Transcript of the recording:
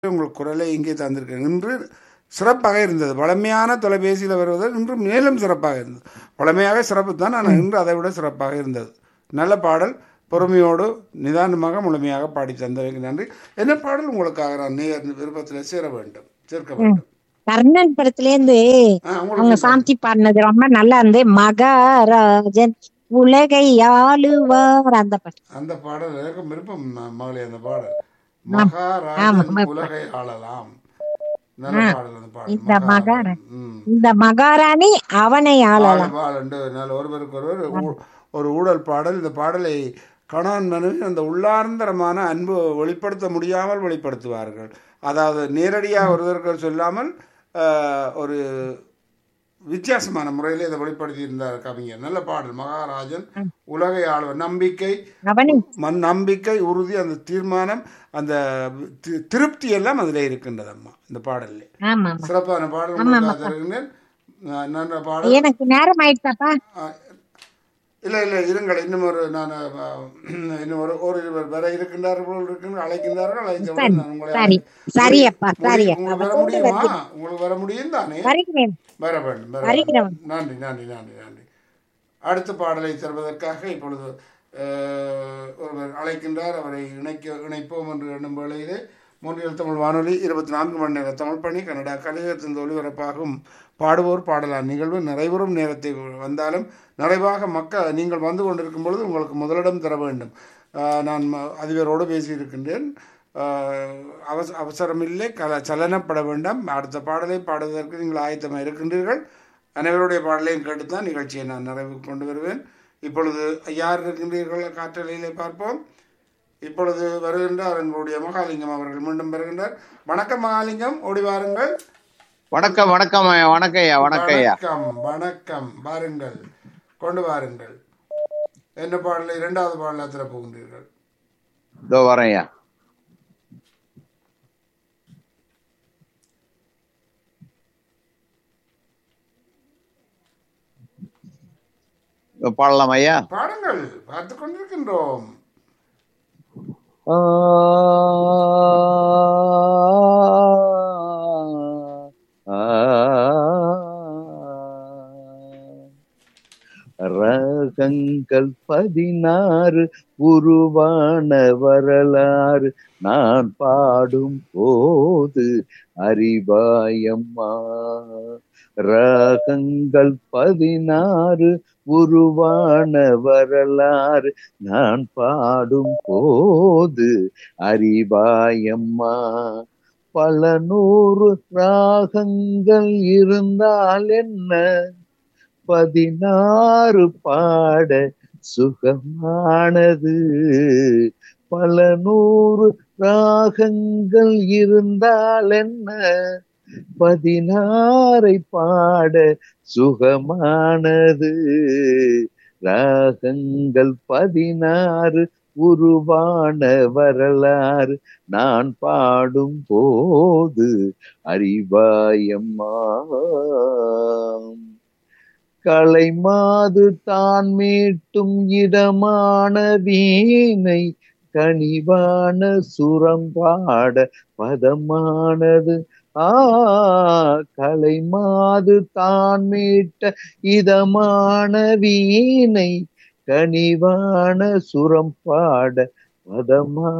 உங்கள் குரலை இங்கே தந்திருக்கேன் இன்று சிறப்பாக இருந்தது வளமையான தொலைபேசியில் வருவது இன்று மேலும் சிறப்பாக இருந்தது வளமையாக சிறப்பு தான் ஆனால் இன்று அதை விட சிறப்பாக இருந்தது நல்ல பாடல் பொறுமையோடு நிதானமாக முழுமையாக பாடி தந்தவைக்கு நன்றி என்ன பாடல் உங்களுக்காக நான் நேர் விருப்பத்தில் சேர வேண்டும் சேர்க்க வேண்டும் கர்ணன் படத்துல இருந்து ஆ, அவங்க உங்களுக்கு சாந்தி பாடினது ரொம்ப நல்லா இருந்து மகாராஜன் உலகை ஆளுவார் அந்த பாட்டு அந்த பாடல் எனக்கு விருப்பம் ம- மகளே அந்த பாடல் ஆமா, மகாராஜன் உலகை ஆளலாம் நல்ல பாடல் அந்த பாடல் இந்த மகாரா- ம் இந்த மகாராணி அவனை ஆளலாம் ஆளவாள் என்று நல்ல ஒருவருக்கு ஒருவர் ஊ- ஒரு ஊழல் பாடல் இந்த பாடலை கணவன் மனைவி அந்த உள்ளார்ந்தரமான அன்பு வெளிப்படுத்த முடியாமல் வெளிப்படுத்துவார்கள் அதாவது நேரடியாக ஒருவருக்கு சொல்லாமல் ஆஹ், ஒரு வித்தியாசமான முறையில் இதை வெளிப்படுத்தி இருந்தார் கவிஞர் நல்ல பாடல் மகாராஜன் உலகை ஆளுவர் நம்பிக்கை அவனை மன் நம்பிக்கை உறுதி அந்த தீர்மானம் அந்த தி- திருப்தி எல்லாம் அதில் இருக்கின்றது அம்மா இந்த பாடல்ல ஆமா ஆமா சிறப்பான பாடல் உங்களுக்காக தருகின்றேன் ந- நல்ல பாடல் எனக்கு நேரம் ஆயிடுச்சாப்பா ஆ, இல்லை இல்லை இருங்கள் இன்னும் ஒரு நான் ஆ, இன்னும் ஒரு ஒரு இருவர் வர இருக்கின்றார்கள் இருக்கின்ற அழைக்கின்றார்கள் அழைத்தவுடன் நான் உங்களை சரி சரி அப்பா சரி உங்களுக்கு- உங்களுக்கு வர முடியுமா உங்களுக்கு வர முடியும் தானே வருகிறேன் வர வேண்டும் வர வருகிறேன். வேண்டும். நன்றி நன்றி நன்றி நன்றி அடுத்த பாடலை தருவதற்காக இப்பொழுது அஹ், ஒருவர் அழைக்கின்றார் அவரை இணைக்க இணைப்போம் என்று எண்ணும் வேளையிலே மூன்றில் தமிழ் வானொலி இருபத்தி நான்கு மணி நேர தமிழ் பணி கனடா கலிகத்தின் ஒளிபரப்பாகும் பாடுவோர் பாடலாம் நிகழ்வு நிறைவுறும் நேரத்தை வந்தாலும் நிறைவாக மக்கள் நீங்கள் வந்து கொண்டிருக்கும் பொழுது உங்களுக்கு முதலிடம் தர வேண்டும் அஹ், நான் ம- அதிபரோடு பேசியிருக்கின்றேன் அஹ், அவச அவசரமில்லை கல சலனப்பட வேண்டாம் அடுத்த பாடலை பாடுவதற்கு நீங்கள் ஆயத்தமாக இருக்கின்றீர்கள் அனைவருடைய பாடலையும் கேட்டுத்தான் நிகழ்ச்சியை நான் நிறைவுக்கு கொண்டு வருவேன் இப்பொழுது யார் இருக்கின்றீர்கள் காற்றலையிலே பார்ப்போம் இப்பொழுது வருகின்றார் எங்களுடைய மகாலிங்கம் அவர்கள் மீண்டும் வருகின்றார் வணக்கம் மகாலிங்கம் ஓடி வாருங்கள் வணக்கம் வணக்கம் ஐயா, வணக்கம் ஐயா வணக்கம் ஐயா வணக்கம் வணக்கம் வாருங்கள் கொண்டு வாருங்கள் என்ன பாடலை இரண்டாவது பாடலை திற போகின்றீர்கள் இதோ வரேன் ஐயா இதோ பாடலாம் ஐயா பாடுங்கள் பார்த்து கொண்டிருக்கின்றோம் ஆ, ஆ, ரகங்கள் பதினாறு உருவான வரலாறு நான் பாடும் போது அறிவாயம்மா ராகங்கள் பதினாறு உருவான வரலாறு நான் பாடும் போது அறிவாயம்மா பல நூறு ராகங்கள் இருந்தால் என்ன பதினாறு பாட சுகமானது பல நூறு ராகங்கள் இருந்தால் என்ன பதினாறை பாட சுகமானது ராகங்கள் பதினாறு உருவான வரலாறு நான் பாடும் போது அறிவாயம்மா களை மாது தான் மீட்டும் இதமான வீணை கனிவான சுரம் பாட பதமானது ஆ களை மாது தான் மீட்ட இதமான வீணை கனிவான சுரம் பாட பதமா